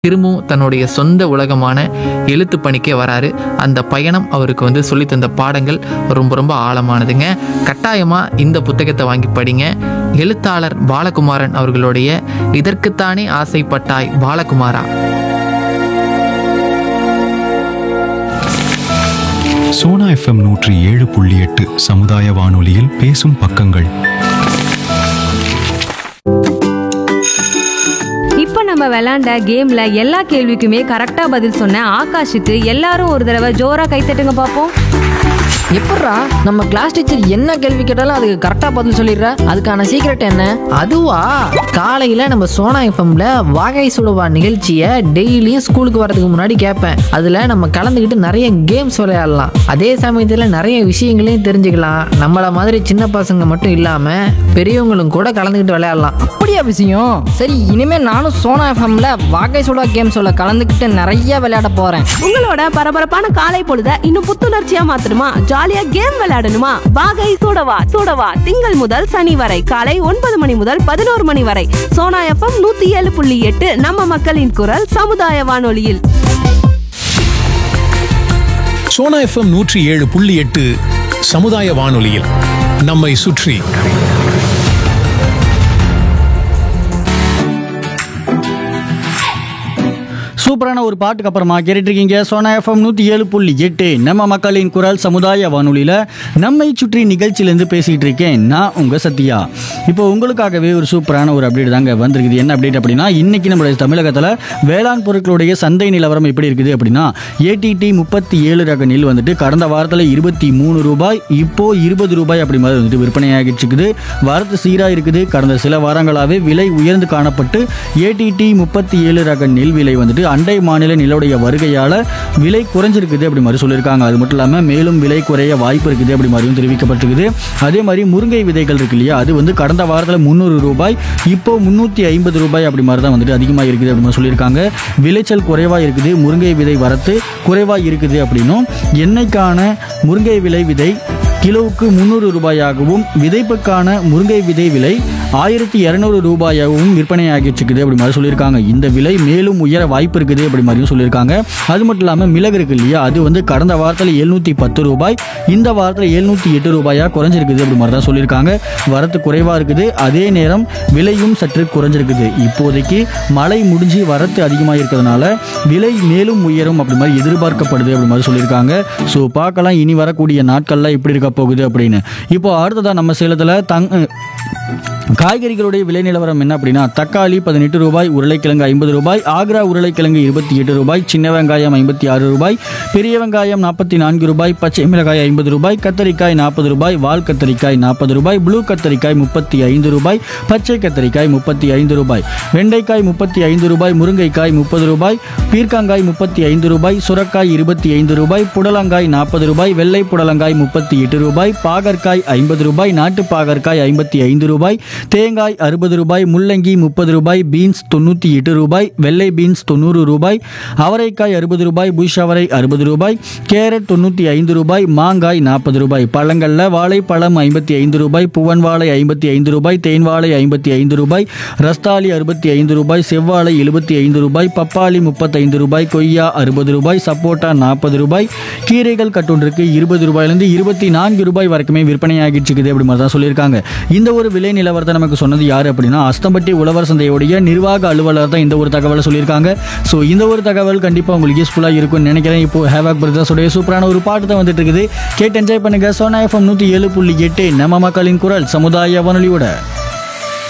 திரும்பவும் தன்னுடைய சொந்த உலகமான எழுத்து பணிக்கே வராரு அந்த பயணம் அவருக்கு வந்து சொல்லித் தந்த பாடங்கள் ரொம்ப ரொம்ப ஆழமானதுங்க கட்டாயமாக இந்த புத்தகத்தை வாங்கி படிங்க எழுத்தாளர் பாலகுமாரன் அவர்களுடைய இதற்குத்தானே ஆசைப்பட்டாய் பாலகுமாரா சோனா எஃப்எம் நூற்றி ஏழு புள்ளி எட்டு சமுதாய வானொலியில் பேசும் பக்கங்கள் இப்போ நம்ம விளையாண்ட கேம்ல எல்லா கேள்விக்குமே கரெக்டா பதில் சொன்ன ஆகாஷுக்கு எல்லாரும் ஒரு தடவை ஜோரா கைத்தட்டுங்க பார்ப்போம் எப்பட்றா நம்ம கிளாஸ் டீச்சர் என்ன கேள்வி கேட்டாலும் அதுக்கு கரெக்டா பதில் சொல்லிடுற அதுக்கான சீக்ரெட் என்ன அதுவா காலையில நம்ம சோனா எஃப்எம்ல வாகை சுடுவா நிகழ்ச்சியை டெய்லியும் ஸ்கூலுக்கு வரதுக்கு முன்னாடி கேட்பேன் அதுல நம்ம கலந்துக்கிட்டு நிறைய கேம்ஸ் விளையாடலாம் அதே சமயத்துல நிறைய விஷயங்களையும் தெரிஞ்சுக்கலாம் நம்மள மாதிரி சின்ன பசங்க மட்டும் இல்லாம பெரியவங்களும் கூட கலந்துக்கிட்டு விளையாடலாம் அப்படியா விஷயம் சரி இனிமே நானும் சோனா எஃப்எம்ல வாகை சுடா கேம்ஸோட கலந்துக்கிட்டு நிறைய விளையாட போறேன் உங்களோட பரபரப்பான காலை பொழுத இன்னும் புத்துணர்ச்சியா மாத்தணுமா ஜாலியா கேம் விளையாடணுமா வாகை சூடவா சூடவா திங்கள் முதல் சனி வரை காலை ஒன்பது மணி முதல் பதினோரு மணி வரை சோனா எஃப்எம் நூத்தி ஏழு புள்ளி எட்டு நம்ம மக்களின் குரல் சமுதாய வானொலியில் சோனா எஃப்எம் நூற்றி ஏழு புள்ளி எட்டு சமுதாய வானொலியில் நம்மை சுற்றி சூப்பரான ஒரு பாட்டுக்கு அப்புறமா கேட்டுட்ருக்கீங்க சோனா எஃப்எம் நூற்றி ஏழு புள்ளி எட்டு நம்ம மக்களின் குரல் சமுதாய வானொலியில் நம்மை சுற்றி நிகழ்ச்சியிலேருந்து பேசிகிட்டு இருக்கேன் நான் உங்கள் சத்யா இப்போ உங்களுக்காகவே ஒரு சூப்பரான ஒரு அப்டேட் தாங்க வந்திருக்குது என்ன அப்டேட் அப்படின்னா இன்னைக்கு நம்மளுடைய தமிழகத்தில் வேளாண் பொருட்களுடைய சந்தை நிலவரம் எப்படி இருக்குது அப்படின்னா ஏடிடி முப்பத்தி ஏழு ரக நெல் வந்துட்டு கடந்த வாரத்தில் இருபத்தி மூணு ரூபாய் இப்போ இருபது ரூபாய் அப்படி மாதிரி வந்துட்டு விற்பனையாகிட்டு இருக்குது வரத்து சீராக இருக்குது கடந்த சில வாரங்களாகவே விலை உயர்ந்து காணப்பட்டு ஏடிடி முப்பத்தி ஏழு ரக நெல் விலை வந்துட்டு அண்டை மாநில நிலவுடைய வருகையால் விலை குறைஞ்சிருக்குது அப்படி மாதிரி சொல்லியிருக்காங்க அது மட்டும் இல்லாமல் மேலும் விலை குறைய வாய்ப்பு இருக்குது அப்படி மாதிரியும் தெரிவிக்கப்பட்டிருக்குது அதே மாதிரி முருங்கை விதைகள் இருக்கு இல்லையா அது வந்து கடந்த வாரத்தில் முந்நூறு ரூபாய் இப்போ முந்நூற்றி ஐம்பது ரூபாய் அப்படி மாதிரி தான் வந்துட்டு அதிகமாக இருக்குது அப்படி மாதிரி சொல்லியிருக்காங்க விளைச்சல் குறைவாக இருக்குது முருங்கை விதை வரத்து குறைவாக இருக்குது அப்படின்னும் எண்ணெய்க்கான முருங்கை விலை விதை கிலோவுக்கு முந்நூறு ரூபாயாகவும் விதைப்புக்கான முருங்கை விதை விலை ஆயிரத்தி இரநூறு ரூபாயாகவும் விற்பனையாகிட்டு இருக்குது அப்படி மாதிரி சொல்லியிருக்காங்க இந்த விலை மேலும் உயர வாய்ப்பு இருக்குது அப்படி மாதிரியும் சொல்லியிருக்காங்க அது மட்டும் இல்லாமல் மிளகு இருக்கு இல்லையா அது வந்து கடந்த வாரத்தில் எழுநூற்றி பத்து ரூபாய் இந்த வாரத்தில் எழுநூற்றி எட்டு ரூபாயாக குறைஞ்சிருக்குது அப்படி மாதிரி தான் சொல்லியிருக்காங்க வரத்து குறைவாக இருக்குது அதே நேரம் விலையும் சற்று குறைஞ்சிருக்குது இப்போதைக்கு மழை முடிஞ்சு வரத்து அதிகமாக இருக்கிறதுனால விலை மேலும் உயரும் அப்படி மாதிரி எதிர்பார்க்கப்படுது அப்படி மாதிரி சொல்லியிருக்காங்க ஸோ பார்க்கலாம் இனி வரக்கூடிய நாட்கள்லாம் எப்படி இருக்க போகுது அப்படின்னு இப்போ அடுத்ததாக நம்ம சேலத்தில் தங் காய்கறிகளுடைய விலை நிலவரம் என்ன அப்படின்னா தக்காளி பதினெட்டு ரூபாய் உருளைக்கிழங்கு ஐம்பது ரூபாய் ஆக்ரா உருளைக்கிழங்கு இருபத்தி எட்டு ரூபாய் சின்ன வெங்காயம் ஐம்பத்தி ஆறு ரூபாய் பெரிய வெங்காயம் நாற்பத்தி நான்கு ரூபாய் பச்சை மிளகாய் ஐம்பது ரூபாய் கத்தரிக்காய் நாற்பது ரூபாய் வால் கத்தரிக்காய் நாற்பது ரூபாய் ப்ளூ கத்தரிக்காய் முப்பத்தி ஐந்து ரூபாய் பச்சை கத்தரிக்காய் முப்பத்தி ஐந்து ரூபாய் வெண்டைக்காய் முப்பத்தி ஐந்து ரூபாய் முருங்கைக்காய் முப்பது ரூபாய் பீர்க்கங்காய் முப்பத்தி ஐந்து ரூபாய் சுரக்காய் இருபத்தி ஐந்து ரூபாய் புடலங்காய் நாற்பது ரூபாய் வெள்ளை புடலங்காய் முப்பத்தி எட்டு ரூபாய் பாகற்காய் ஐம்பது ரூபாய் நாட்டு பாகற்காய் ஐம்பத்தி ஐந்து ரூபாய் தேங்காய் அறுபது ரூபாய் முள்ளங்கி முப்பது ரூபாய் பீன்ஸ் தொண்ணூற்றி எட்டு ரூபாய் வெள்ளை பீன்ஸ் தொண்ணூறு ரூபாய் அவரைக்காய் அறுபது ரூபாய் புஷ் அவரை அறுபது ரூபாய் கேரட் தொண்ணூற்றி ஐந்து ரூபாய் மாங்காய் நாற்பது ரூபாய் பழங்களில் வாழைப்பழம் ஐம்பத்தி ஐந்து ரூபாய் புவன் வாழை ஐம்பத்தி ஐந்து ரூபாய் தேன் வாழை ஐம்பத்தி ஐந்து ரூபாய் ரஸ்தாலி அறுபத்தி ஐந்து ரூபாய் செவ்வாழை எழுபத்தி ஐந்து ரூபாய் பப்பாளி முப்பத்தைந்து ரூபாய் கொய்யா அறுபது ரூபாய் சப்போட்டா நாற்பது ரூபாய் கீரைகள் கட்டொன்றுக்கு இருபது ரூபாயிலிருந்து இருபத்தி நான்கு ரூபாய் வரைக்குமே விற்பனையாகிட்டு இருக்குது அப்படி மாதிரி தான் சொல்லியிருக்காங்க இந்த ஒரு விலை நிலவரத்தை நமக்கு சொன்னது யார் அப்படின்னா அஸ்தம்பட்டி உழவர் சந்தையுடைய நிர்வாக அலுவலர் தான் இந்த ஒரு தகவலை சொல்லியிருக்காங்க ஸோ இந்த ஒரு தகவல் கண்டிப்பாக உங்களுக்கு யூஸ்ஃபுல்லாக இருக்கும்னு நினைக்கிறேன் இப்போ ஹேவாக் பிரதர்ஸோடைய சூப்பரான ஒரு பாட்டு தான் வந்துட்டு இருக்குது கேட்டு என்ஜாய் பண்ணுங்க சோனா எஃப்எம் நூற்றி ஏழு புள்ளி எட்டு நம்ம மக்களின் குரல் சமுதாய வானொலியோட